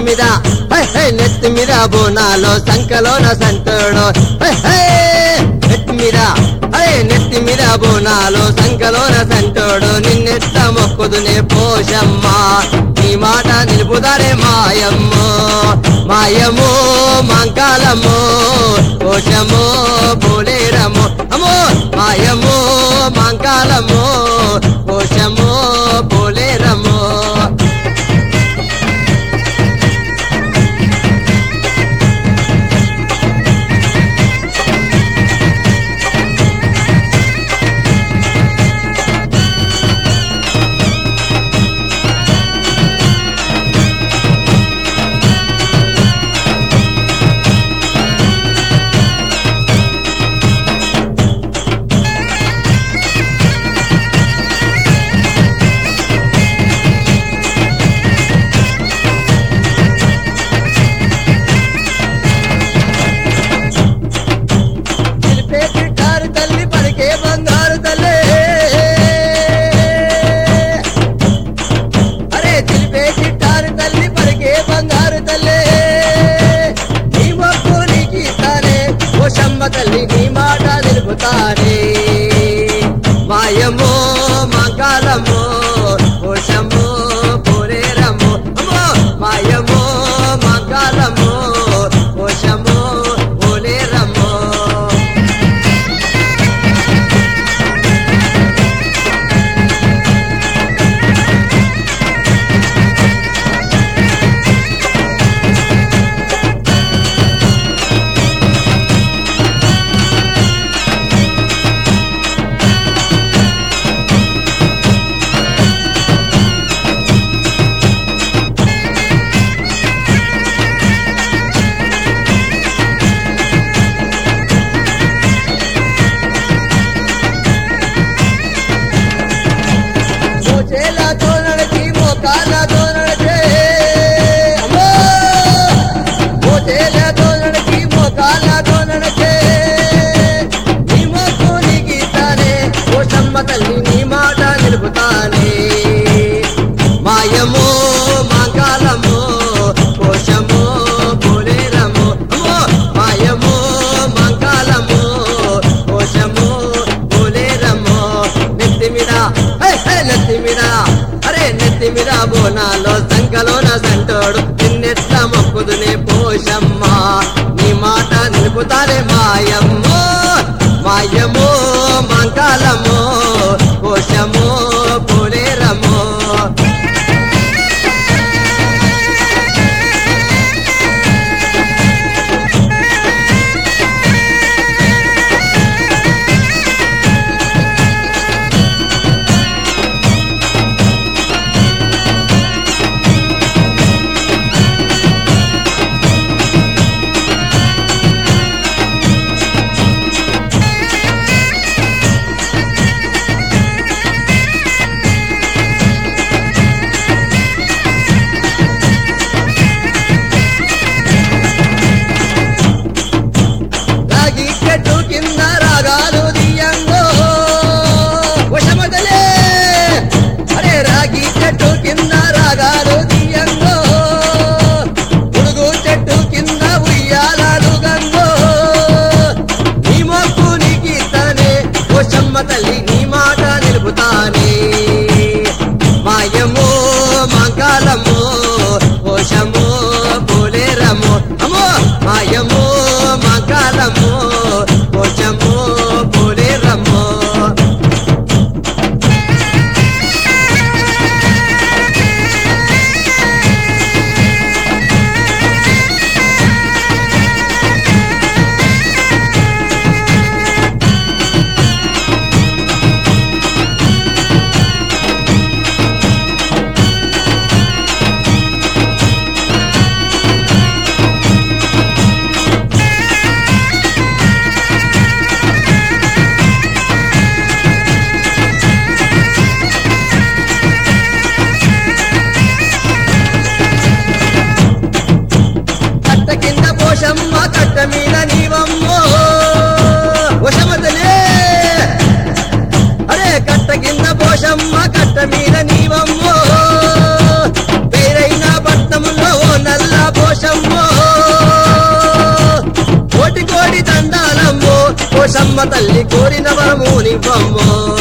మీద high, high, నెత్తి మీద బోనాలో సంకలోన సంతోడు హై, హై, నెత్తి మీద హై నెత్తి మీద బోనాలో సంకలోన సంతోడు నిన్నెత్త మొక్కుదునే పోషమ్మ నీ మాట నిలుపుదారే మాయమ్మో మాయమో మంకాలమ్మో పోషమో పోలేరమ్మో అమ్మో మాయమో మంకాలమ్మో పోషమో పోలేరమ్మో చిలిపే చిట్టారు తల్లి పలికే బంగారు తల్లి అరే చిలిపే చిట్టారు తల్లి పలికే బంగారు తల్లి నీ మొక్కు నీకు ఇస్తానే ఓ శమ్మ తల్లి నీ మాట నిలుపుతానే మాయమో మంగళమో ఓ శమ్మో పోరేరమ్మో అమ్మో మాయమో మంగళమో ఓ శమ్మో పోలేరమ్మో మోచేలతో నడిచి మోకాళ్ళతో నడిచే అమ్మో! మోచేలతో నడిచి మోకాళ్ళతో నడిచే నీ మొక్కు నీకు ఇస్తానే ఓ సమ్మ తల్లి నీ మాట నిలుపుతానే మాయమో మంగళమో కోశమో పోలేరమో అమ్మో మాయమో మంగళమో కోశమో పోలేరమో నెత్తి మీద హై, హై, నెత్తి మీద అరే నెత్తి మీద బోనాలో సంకలోన సంటోడు నిన్నెట్ల మొక్కుదునే పోషమ్మ నీ మాట నిలుపుతారే మాయమ్మో మాయమో మంగళమో కోశమో పోలేరమో రాగి చెట్టు కింద రాగాలు దియంగో వశమదలే అరే రాగి చెట్టు కింద రాగాలు దియంగో పురుగు చెట్టు కింద ఉయ్యాలాలు గంగో నీ మొక్కు నీకు ఇస్తానే వశమ్మ తల్లి నీ మాట నిలుపుతానే మాయమో మంగళమో కోశమో పోలేరమో అమ్మో మాయమో మంగళమో కోశమో పోలేరమో కట్ట కింద పోషమ్మ కట్ట మీద నీవమ్మో వశమతలే అరే కట్ట కింద పోషమ్మ కట్ట మీద నీవమ్మో పేరైన పట్నములో ఓ నల్ల పోషమ్మ తల్లి కోరిన వరము నివ్వమ్మో